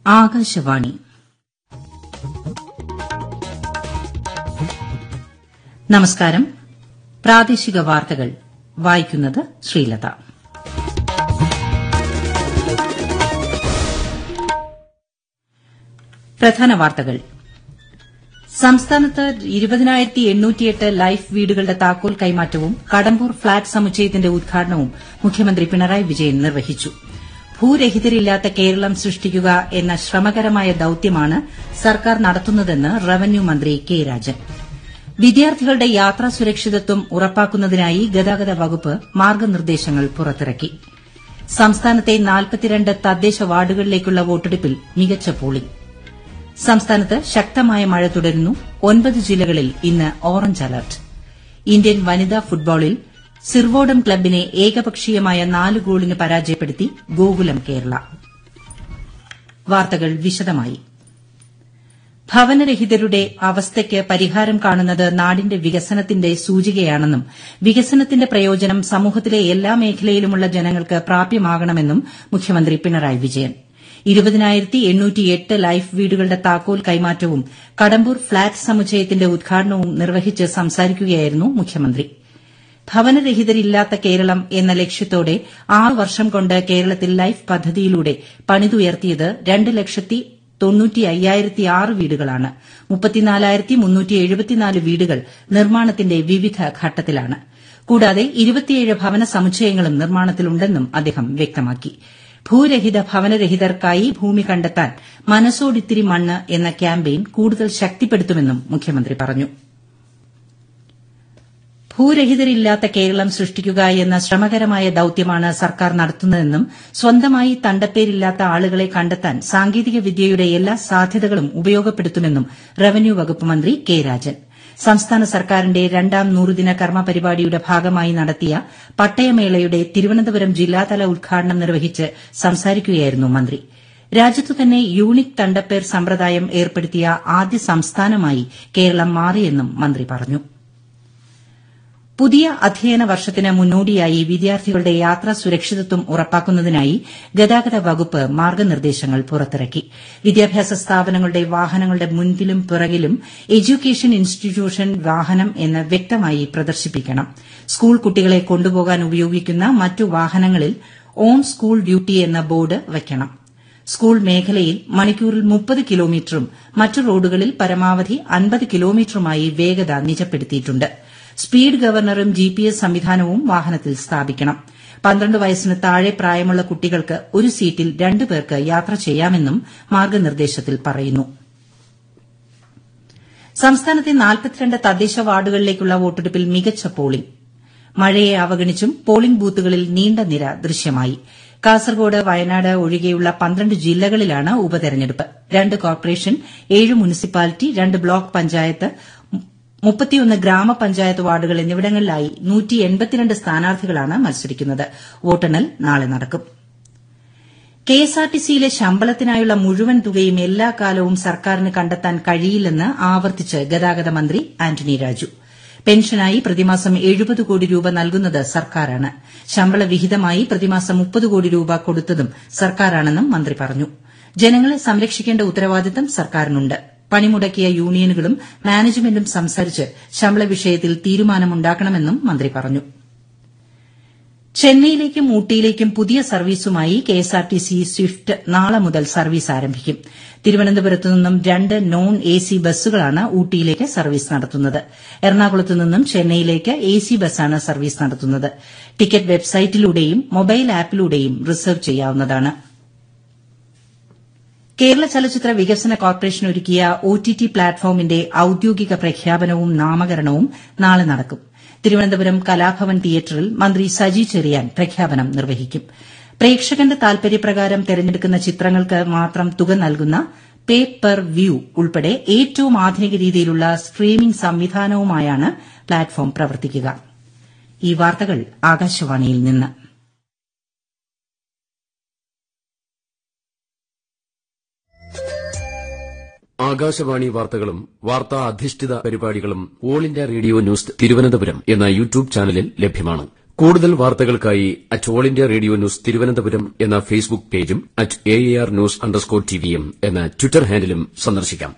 ആകാശവാണി നമസ്കാരം പ്രാദേശിക വാർത്തകൾ വായിക്കുന്നത് ശ്രീലത പ്രധാന വാർത്തകൾ സംസ്ഥാനത്ത് ഇരുപതിനായിരത്തി എണ്ണൂറ്റിയെട്ട് ലൈഫ് വീടുകളുടെ താക്കോൽ കൈമാറ്റവും കടമ്പൂർ ഫ്ളാറ്റ് സമുച്ചയത്തിന്റെ ഉദ്ഘാടനവും മുഖ്യമന്ത്രി പിണറായി വിജയൻ നിർവഹിച്ചു ഭൂരഹിതരില്ലാത്ത കേരളം സൃഷ്ടിക്കുക എന്ന ശ്രമകരമായ ദൌത്യമാണ് സർക്കാർ നടത്തുന്നതെന്ന് റവന്യൂ മന്ത്രി കെ രാജൻ വിദ്യാർത്ഥികളുടെ യാത്രാ സുരക്ഷിതത്വം ഉറപ്പാക്കുന്നതിനായി ഗതാഗത വകുപ്പ് മാർഗ്ഗനിർദ്ദേശങ്ങൾ പുറത്തിറക്കി സംസ്ഥാനത്തെ നാൽപ്പത്തിരണ്ട് തദ്ദേശ വാർഡുകളിലേക്കുള്ള വോട്ടെടുപ്പിൽ മികച്ച പോളിംഗ് സംസ്ഥാനത്ത് ശക്തമായ മഴ തുടരുന്നു ഒൻപത് ജില്ലകളിൽ ഇന്ന് ഓറഞ്ച് അലർട്ട് ഇന്ത്യൻ വനിതാ ഫുട്ബോളിൽ സിർവോഡം ക്ലബിനെ ഏകപക്ഷീയമായ നാല് ഗോളിന് പരാജയപ്പെടുത്തി ഗോകുലം കേരള വാർത്തകൾ വിശദമായി ഭവനരഹിതരുടെ അവസ്ഥയ്ക്ക് പരിഹാരം കാണുന്നത് നാടിന്റെ വികസനത്തിന്റെ സൂചികയാണെന്നും വികസനത്തിന്റെ പ്രയോജനം സമൂഹത്തിലെ എല്ലാ മേഖലയിലുമുള്ള ജനങ്ങൾക്ക് പ്രാപ്യമാകണമെന്നും മുഖ്യമന്ത്രി പിണറായി വിജയൻ ഇരുപതിനായിരത്തി എണ്ണൂറ്റിയെട്ട് ലൈഫ് വീടുകളുടെ താക്കോൽ കൈമാറ്റവും കടമ്പൂർ ഫ്ളാറ്റ് സമുച്ചയത്തിന്റെ ഉദ്ഘാടനവും നിർവഹിച്ച് സംസാരിക്കുകയായിരുന്നു മുഖ്യമന്ത്രി ഭവനരഹിതരില്ലാത്ത കേരളം എന്ന ലക്ഷ്യത്തോടെ ആറ് വർഷം കൊണ്ട് കേരളത്തിൽ ലൈഫ് പദ്ധതിയിലൂടെ പണിതുയർത്തിയത് രണ്ട് ലക്ഷത്തി തൊണ്ണൂറ്റി അയ്യായിരത്തി ആറ് വീടുകളാണ് മുപ്പത്തിനാലായിരത്തി മുന്നൂറ്റി എഴുപത്തിനാല് വീടുകൾ നിർമ്മാണത്തിന്റെ വിവിധ ഘട്ടത്തിലാണ് കൂടാതെ ഇരുപത്തിയേഴ് ഭവന സമുച്ചയങ്ങളും നിർമ്മാണത്തിലുണ്ടെന്നും അദ്ദേഹം വ്യക്തമാക്കി ഭൂരഹിത ഭവനരഹിതർക്കായി ഭൂമി കണ്ടെത്താൻ മനസ്സോടിത്തിരി മണ്ണ് എന്ന ക്യാമ്പയിൻ കൂടുതൽ ശക്തിപ്പെടുത്തുമെന്നും മുഖ്യമന്ത്രി പറഞ്ഞു ഭൂരഹിതരില്ലാത്ത കേരളം സൃഷ്ടിക്കുക എന്ന ശ്രമകരമായ ദൌത്യമാണ് സർക്കാർ നടത്തുന്നതെന്നും സ്വന്തമായി തണ്ടപ്പേരില്ലാത്ത ആളുകളെ കണ്ടെത്താൻ സാങ്കേതിക വിദ്യയുടെ എല്ലാ സാധ്യതകളും ഉപയോഗപ്പെടുത്തുമെന്നും റവന്യൂ വകുപ്പ് മന്ത്രി കെ രാജൻ സംസ്ഥാന സർക്കാരിന്റെ രണ്ടാം നൂറുദിന കർമ്മ പരിപാടിയുടെ ഭാഗമായി നടത്തിയ പട്ടയമേളയുടെ തിരുവനന്തപുരം ജില്ലാതല ഉദ്ഘാടനം നിർവഹിച്ച് സംസാരിക്കുകയായിരുന്നു മന്ത്രി രാജ്യത്തു തന്നെ യൂണിക് തണ്ടപ്പേർ സമ്പ്രദായം ഏർപ്പെടുത്തിയ ആദ്യ സംസ്ഥാനമായി കേരളം മാറിയെന്നും മന്ത്രി പറഞ്ഞു പുതിയ അധ്യയന വർഷത്തിന് മുന്നോടിയായി വിദ്യാർത്ഥികളുടെ യാത്രാ സുരക്ഷിതത്വം ഉറപ്പാക്കുന്നതിനായി ഗതാഗത വകുപ്പ് മാർഗ്ഗനിർദ്ദേശങ്ങൾ പുറത്തിറക്കി വിദ്യാഭ്യാസ സ്ഥാപനങ്ങളുടെ വാഹനങ്ങളുടെ മുൻപിലും പിറകിലും എഡ്യൂക്കേഷൻ ഇൻസ്റ്റിറ്റ്യൂഷൻ വാഹനം എന്ന് വ്യക്തമായി പ്രദർശിപ്പിക്കണം സ്കൂൾ കുട്ടികളെ കൊണ്ടുപോകാൻ ഉപയോഗിക്കുന്ന മറ്റു വാഹനങ്ങളിൽ ഓൺ സ്കൂൾ ഡ്യൂട്ടി എന്ന ബോർഡ് വയ്ക്കണം സ്കൂൾ മേഖലയിൽ മണിക്കൂറിൽ മുപ്പത് കിലോമീറ്ററും മറ്റു റോഡുകളിൽ പരമാവധി അൻപത് കിലോമീറ്ററുമായി വേഗത നിജപ്പെടുത്തിയിട്ടുണ്ട് സ്പീഡ് ഗവർണറും ജിപിഎസ് സംവിധാനവും വാഹനത്തിൽ സ്ഥാപിക്കണം പന്ത്രണ്ട് വയസ്സിന് താഴെ പ്രായമുള്ള കുട്ടികൾക്ക് ഒരു സീറ്റിൽ രണ്ടു പേർക്ക് യാത്ര ചെയ്യാമെന്നും മാർഗ്ഗനിർദ്ദേശത്തിൽ പറയുന്നു സംസ്ഥാനത്തെ നാൽപ്പത്തിരണ്ട് തദ്ദേശ വാർഡുകളിലേക്കുള്ള വോട്ടെടുപ്പിൽ മികച്ച പോളിംഗ് മഴയെ അവഗണിച്ചും പോളിംഗ് ബൂത്തുകളിൽ നീണ്ട നിര ദൃശ്യമായി കാസർഗോഡ് വയനാട് ഒഴികെയുള്ള പന്ത്രണ്ട് ജില്ലകളിലാണ് ഉപതെരഞ്ഞെടുപ്പ് രണ്ട് കോർപ്പറേഷൻ ഏഴ് മുനിസിപ്പാലിറ്റി രണ്ട് ബ്ലോക്ക് പഞ്ചായത്ത് മുപ്പത്തിയൊന്ന് ഗ്രാമപഞ്ചായത്ത് വാർഡുകൾ എന്നിവിടങ്ങളിലായി സ്ഥാനാർത്ഥികളാണ് മത്സരിക്കുന്നത് വോട്ടെണ്ണൽ നാളെ നടക്കും കെഎസ്ആർടിസിയിലെ ശമ്പളത്തിനായുള്ള മുഴുവൻ തുകയും എല്ലാ കാലവും സർക്കാരിന് കണ്ടെത്താൻ കഴിയില്ലെന്ന് ആവർത്തിച്ച് ഗതാഗത മന്ത്രി ആന്റണി രാജു പെൻഷനായി പ്രതിമാസം എഴുപത് കോടി രൂപ നൽകുന്നത് സർക്കാരാണ് ശമ്പള വിഹിതമായി പ്രതിമാസം മുപ്പത് കോടി രൂപ കൊടുത്തതും സർക്കാരാണെന്നും മന്ത്രി പറഞ്ഞു ജനങ്ങളെ സംരക്ഷിക്കേണ്ട ഉത്തരവാദിത്തം സർക്കാരിനുണ്ട് പണിമുടക്കിയ യൂണിയനുകളും മാനേജ്മെന്റും സംസാരിച്ച് ശമ്പള വിഷയത്തിൽ തീരുമാനമുണ്ടാക്കണമെന്നും മന്ത്രി പറഞ്ഞു ചെന്നൈയിലേക്കും ഊട്ടിയിലേക്കും പുതിയ സർവീസുമായി കെഎസ്ആർടിസി സ്വിഫ്റ്റ് നാളെ മുതൽ സർവീസ് ആരംഭിക്കും തിരുവനന്തപുരത്തു നിന്നും രണ്ട് നോൺ എസി ബസ്സുകളാണ് ഊട്ടിയിലേക്ക് സർവീസ് നടത്തുന്നത് എറണാകുളത്തു നിന്നും ചെന്നൈയിലേക്ക് എസി ബസ്സാണ് സർവീസ് നടത്തുന്നത് ടിക്കറ്റ് വെബ്സൈറ്റിലൂടെയും മൊബൈൽ ആപ്പിലൂടെയും റിസർവ് ചെയ്യാവുന്നതാണ് കേരള ചലച്ചിത്ര വികസന കോർപ്പറേഷൻ ഒരുക്കിയ ഒടിടി പ്ലാറ്റ്ഫോമിന്റെ ഔദ്യോഗിക പ്രഖ്യാപനവും നാമകരണവും നാളെ നടക്കും തിരുവനന്തപുരം കലാഭവൻ തിയേറ്ററിൽ മന്ത്രി സജി ചെറിയാൻ പ്രഖ്യാപനം നിർവഹിക്കും പ്രേക്ഷകന്റെ താൽപര്യപ്രകാരം തെരഞ്ഞെടുക്കുന്ന ചിത്രങ്ങൾക്ക് മാത്രം തുക നൽകുന്ന പേ പെർ വ്യൂ ഉൾപ്പെടെ ഏറ്റവും ആധുനിക രീതിയിലുള്ള സ്ട്രീമിംഗ് സംവിധാനവുമായാണ് പ്ലാറ്റ്ഫോം പ്രവർത്തിക്കുക ഈ വാർത്തകൾ ആകാശവാണിയിൽ നിന്ന് ആകാശവാണി വാർത്തകളും വാർത്താ അധിഷ്ഠിത പരിപാടികളും all India radio news Thiruvananthapuram എന്ന യൂട്യൂബ് ചാനലിൽ ലഭ്യമാണ് കൂടുതൽ വാർത്തകൾക്കായി at all India radio news Thiruvananthapuram എന്ന ഫേസ്ബുക്ക് പേജും at A R news underscore ടിവിയും എന്ന ട്വിറ്റർ ഹാൻഡിലും സന്ദർശിക്കാം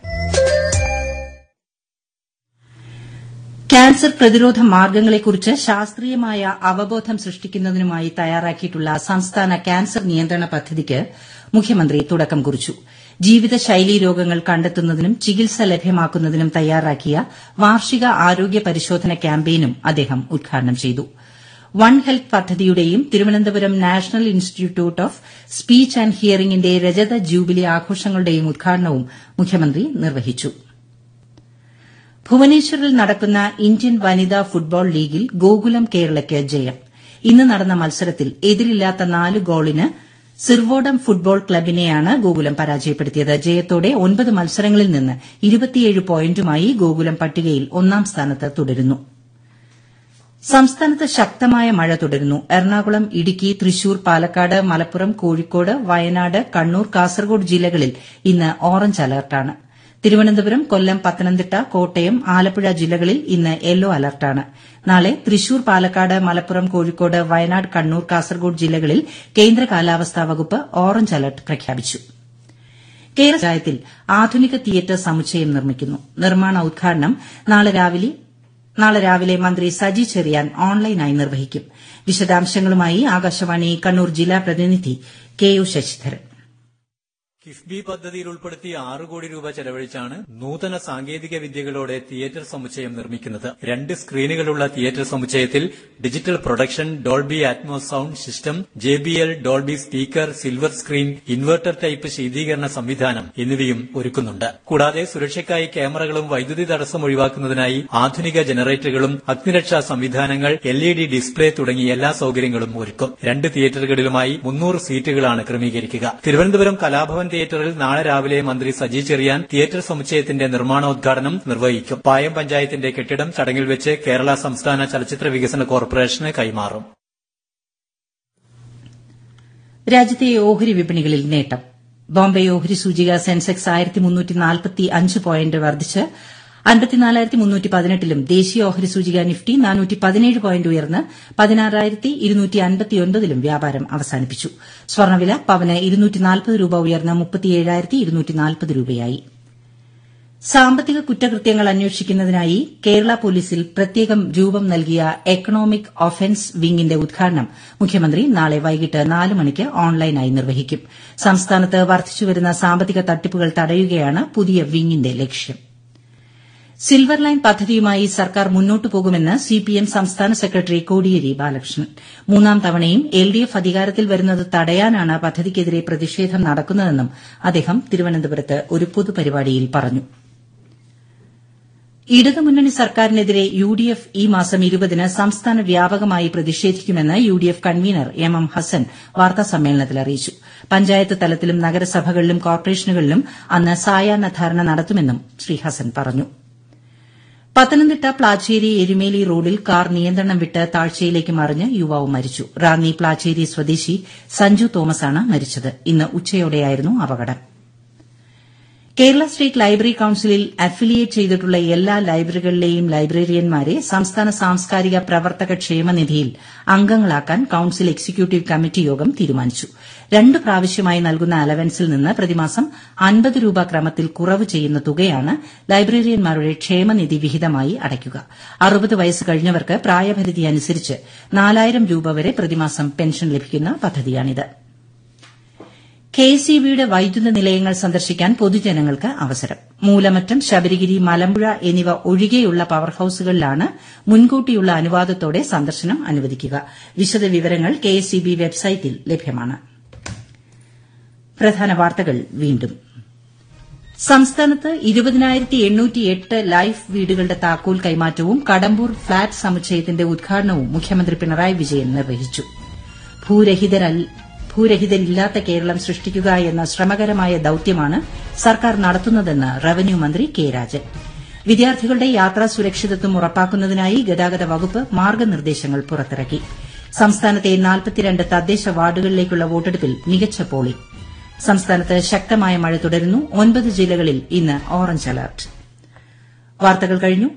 ക്യാൻസർ പ്രതിരോധ മാർഗ്ഗങ്ങളെക്കുറിച്ച് ശാസ്ത്രീയമായ അവബോധം സൃഷ്ടിക്കുന്നതിനുമായി തയ്യാറാക്കിയിട്ടുള്ള സംസ്ഥാന ക്യാൻസർ നിയന്ത്രണ പദ്ധതിക്ക് മുഖ്യമന്ത്രി തുടക്കം കുറിച്ചു ജീവിതശൈലീ രോഗങ്ങൾ കണ്ടെത്തുന്നതിനും ചികിത്സ ലഭ്യമാക്കുന്നതിനും തയ്യാറാക്കിയ വാർഷിക ആരോഗ്യ പരിശോധന ക്യാമ്പയിനും അദ്ദേഹം ഉദ്ഘാടനം ചെയ്തു വൺ ഹെൽത്ത് പദ്ധതിയുടെയും Thiruvananthapuram national institute of speech and ഹിയറിംഗിന്റെ രജത ജൂബിലി ആഘോഷങ്ങളുടെയും ഉദ്ഘാടനവും മുഖ്യമന്ത്രി നിർവഹിച്ചു ഭുവനേശ്വറിൽ നടക്കുന്ന ഇന്ത്യൻ വനിതാ ഫുട്ബോൾ ലീഗിൽ ഗോകുലം കേരളയ്ക്ക് ജയം ഇന്ന് നടന്ന മത്സരത്തിൽ എതിരില്ലാത്ത നാല് ഗോളിന് സിർവോഡം ഫുട്ബോൾ ക്ലബിനെയാണ് ഗോകുലം പരാജയപ്പെടുത്തിയത് ജയത്തോടെ ഒൻപത് മത്സരങ്ങളിൽ നിന്ന് ഇരുപത്തിയേഴ് പോയിന്റുമായി ഗോകുലം പട്ടികയിൽ ഒന്നാം സ്ഥാനത്ത് തുടരുന്നു സംസ്ഥാനത്ത് ശക്തമായ മഴ തുടരുന്നു എറണാകുളം ഇടുക്കി തൃശൂർ പാലക്കാട് മലപ്പുറം കോഴിക്കോട് വയനാട് കണ്ണൂർ കാസർഗോഡ് ജില്ലകളിൽ ഇന്ന് ഓറഞ്ച് അലർട്ടാണ് തിരുവനന്തപുരം കൊല്ലം പത്തനംതിട്ട കോട്ടയം ആലപ്പുഴ ജില്ലകളിൽ ഇന്ന് യെല്ലോ അലർട്ടാണ് നാളെ തൃശൂർ പാലക്കാട് മലപ്പുറം കോഴിക്കോട് വയനാട് കണ്ണൂർ കാസർഗോഡ് ജില്ലകളിൽ കേന്ദ്ര കാലാവസ്ഥാ വകുപ്പ് ഓറഞ്ച് അലർട്ട് പ്രഖ്യാപിച്ചു കേരള പഞ്ചായത്തിൽ ആധുനിക തിയേറ്റർ സമുച്ചയം നിർമ്മിക്കുന്നു നിർമ്മാണ ഉദ്ഘാടനം നാളെ രാവിലെ നാളെ രാവിലെ മന്ത്രി സജി ചെറിയാൻ ഓൺലൈനായി നിർവഹിക്കും വിശദാംശങ്ങളുമായി ആകാശവാണി കണ്ണൂർ ജില്ലാ പ്രതിനിധി കെ യു ശശിധരൻ കിഫ്ബി പദ്ധതിയിൽ ഉൾപ്പെടുത്തി ആറ് കോടി രൂപ ചെലവഴിച്ചാണ് നൂതന സാങ്കേതിക വിദ്യകളോടെ തിയേറ്റർ സമുച്ചയം നിർമ്മിക്കുന്നത് രണ്ട് സ്ക്രീനുകളുള്ള തിയേറ്റർ സമുച്ചയത്തിൽ digital production Dolby Atmos sound system J B L Dolby speaker silver screen inverter type ശീതീകരണ സംവിധാനം എന്നിവയും ഒരുക്കുന്നുണ്ട് കൂടാതെ സുരക്ഷയ്ക്കായി ക്യാമറകളും വൈദ്യുതി തടസ്സം ഒഴിവാക്കുന്നതിനായി ആധുനിക ജനറേറ്ററുകളും അഗ്നിരക്ഷാ സംവിധാനങ്ങൾ എൽ ഇ ഡി ഡിസ്പ്ലേ തുടങ്ങി എല്ലാ സൌകര്യങ്ങളും ഒരുക്കും രണ്ട് തിയേറ്ററുകളിലുമായി മുന്നൂറ് സീറ്റുകളാണ് ക്രമീകരിക്കുക തിരുവനന്തപുരം കലാഭവൻ തിയേറ്ററിൽ നാളെ രാവിലെ മന്ത്രി സജി ചെറിയാൻ തിയേറ്റർ സമുച്ചയത്തിന്റെ നിർമ്മാണോദ്ഘാടനം നിർവഹിക്കും പായം പഞ്ചായത്തിന്റെ കെട്ടിടം ചടങ്ങിൽ വെച്ച് കേരള സംസ്ഥാന ചലച്ചിത്ര വികസന കോർപ്പറേഷന് കൈമാറും രാജ്യത്തെ ഓഹരി വിപണികളിൽ നേട്ടം ബോംബെ ഓഹരി സൂചിക സെൻസെക്സ് ആയിരത്തി മുന്നൂറ്റി നാൽപ്പത്തി അഞ്ച് പോയിന്റ് വർദ്ധിച്ച് അൻപത്തിനാലായിരത്തി മുന്നൂറ്റി പതിനെട്ടിലും ദേശീയ ഓഹരി സൂചിക നിഫ്റ്റി നാനൂറ്റി പതിനേഴ് പോയിന്റ് ഉയർന്ന് പതിനാറായിരത്തി ഇരുന്നൂറ്റി അൻപത്തിയൊൻപതിലും വ്യാപാരം അവസാനിപ്പിച്ചു സ്വർണ്ണവില പവന് ഇരുന്നൂറ്റി നാൽപ്പത് രൂപ ഉയർന്ന് മുപ്പത്തിയേഴായിരത്തി ഇരുന്നൂറ്റി നാൽപ്പത് രൂപയായി സാമ്പത്തിക കുറ്റകൃത്യങ്ങൾ അന്വേഷിക്കുന്നതിനായി കേരള പോലീസിൽ പ്രത്യേകം രൂപം നൽകിയ എക്കണോമിക് ഒഫൻസ് വിംഗിന്റെ ഉദ്ഘാടനം മുഖ്യമന്ത്രി നാളെ വൈകിട്ട് നാല് മണിക്ക് ഓൺലൈനായി നിർവഹിക്കും സംസ്ഥാനത്ത് വർദ്ധിച്ചുവരുന്ന സാമ്പത്തിക തട്ടിപ്പുകൾ തടയുകയാണ് പുതിയ വിംഗിന്റെ ലക്ഷ്യം സിൽവർ ലൈൻ പദ്ധതിയുമായി സർക്കാർ മുന്നോട്ടു പോകുമെന്ന് സിപിഎം സംസ്ഥാന സെക്രട്ടറി കോടിയേരി ബാലകൃഷ്ണൻ മൂന്നാം തവണയും എൽഡിഎഫ് അധികാരത്തിൽ വരുന്നത് തടയാനാണ് പദ്ധതിക്കെതിരെ പ്രതിഷേധം നടക്കുന്നതെന്നും അദ്ദേഹം തിരുവനന്തപുരത്ത് ഒരു പൊതുപരിപാടിയിൽ പറഞ്ഞു ഇടതുമുന്നണി സർക്കാരിനെതിരെ യുഡിഎഫ് ഈ മാസം ഇരുപതിന് സംസ്ഥാന വ്യാപകമായി പ്രതിഷേധിക്കുമെന്ന് UDF convener M M Hassan വാർത്താസമ്മേളനത്തിൽ അറിയിച്ചു പഞ്ചായത്ത് തലത്തിലും നഗരസഭകളിലും കോർപ്പറേഷനുകളിലും അന്ന് സായാഹ്ന ധർണ നടത്തുമെന്നും ശ്രീ ഹസൻ പറഞ്ഞു പത്തനംതിട്ട പ്ലാച്ചേരി എരുമേലി റോഡിൽ കാർ നിയന്ത്രണം വിട്ട് താഴ്ചയിലേക്ക് മറിഞ്ഞ് യുവാവ് മരിച്ചു റാന്നി പ്ലാച്ചേരി സ്വദേശി സഞ്ജു തോമസാണ് മരിച്ചത് ഇന്ന് ഉച്ചയോടെയായിരുന്നു അപകടം കേരള സ്റ്റേറ്റ് ലൈബ്രറി കൌൺസിലിൽ അഫിലിയേറ്റ് ചെയ്തിട്ടുള്ള എല്ലാ ലൈബ്രറികളിലെയും ലൈബ്രറിയന്മാരെ സംസ്ഥാന സാംസ്കാരിക പ്രവർത്തക ക്ഷേമനിധിയിൽ അംഗങ്ങളാക്കാൻ കൌൺസിൽ എക്സിക്യൂട്ടീവ് കമ്മിറ്റി യോഗം തീരുമാനിച്ചു രണ്ട് പ്രാവശ്യമായി നൽകുന്ന അലവൻസിൽ നിന്ന് പ്രതിമാസം അൻപത് രൂപ ക്രമത്തിൽ കുറവ് ചെയ്യുന്ന തുകയാണ് ലൈബ്രറിയന്മാരുടെ ക്ഷേമനിധി വിഹിതമായി അടയ്ക്കുക അറുപത് വയസ്സ് കഴിഞ്ഞവർക്ക് പ്രായപരിധി അനുസരിച്ച് നാലായിരം രൂപ വരെ പ്രതിമാസം പെൻഷൻ ലഭിക്കുന്ന പദ്ധതിയാണിത് കെഎസ്ഇബിയുടെ വൈദ്യുത നിലയങ്ങൾ സന്ദർശിക്കാൻ പൊതുജനങ്ങൾക്ക് അവസരം മൂലമറ്റം ശബരിഗിരി മലമ്പുഴ എന്നിവ ഒഴികെയുള്ള പവർ ഹൌസുകളിലാണ് മുൻകൂട്ടിയുള്ള അനുവാദത്തോടെ സന്ദർശനം അനുവദിക്കുക വിശദവിവരങ്ങൾ കെഎസ്ഇബി വെബ്സൈറ്റിൽ ലഭ്യമാണ് പ്രധാന വാർത്തകൾ വീണ്ടും സംസ്ഥാനത്ത് ഇരുപതിനായിരത്തി എണ്ണൂറ്റിയെട്ട് ലൈഫ് വീടുകളുടെ താക്കോൽ കൈമാറ്റവും കടമ്പൂർ ഫ്ളാറ്റ് സമുച്ചയത്തിന്റെ ഉദ്ഘാടനവും മുഖ്യമന്ത്രി പിണറായി വിജയൻ നിർവഹിച്ചു ഭൂരഹിതരില്ലാത്ത കേരളം സൃഷ്ടിക്കുക എന്ന ശ്രമകരമായ ദൌത്യമാണ് സർക്കാർ നടത്തുന്നതെന്ന് റവന്യൂ മന്ത്രി കെ രാജൻ വിദ്യാർത്ഥികളുടെ യാത്രാ സുരക്ഷിതത്വം ഉറപ്പാക്കുന്നതിനായി ഗതാഗത വകുപ്പ് മാർഗ്ഗനിർദ്ദേശങ്ങൾ പുറത്തിറക്കി സംസ്ഥാനത്തെ നാൽപ്പത്തിരണ്ട് തദ്ദേശ വാർഡുകളിലേക്കുള്ള വോട്ടെടുപ്പിൽ മികച്ച പോളിംഗ് സംസ്ഥാനത്ത് ശക്തമായ മഴ തുടരുന്നു ഒൻപത് ജില്ലകളിൽ ഇന്ന് ഓറഞ്ച് അലർട്ട് വാർത്തകൾ കഴിഞ്ഞു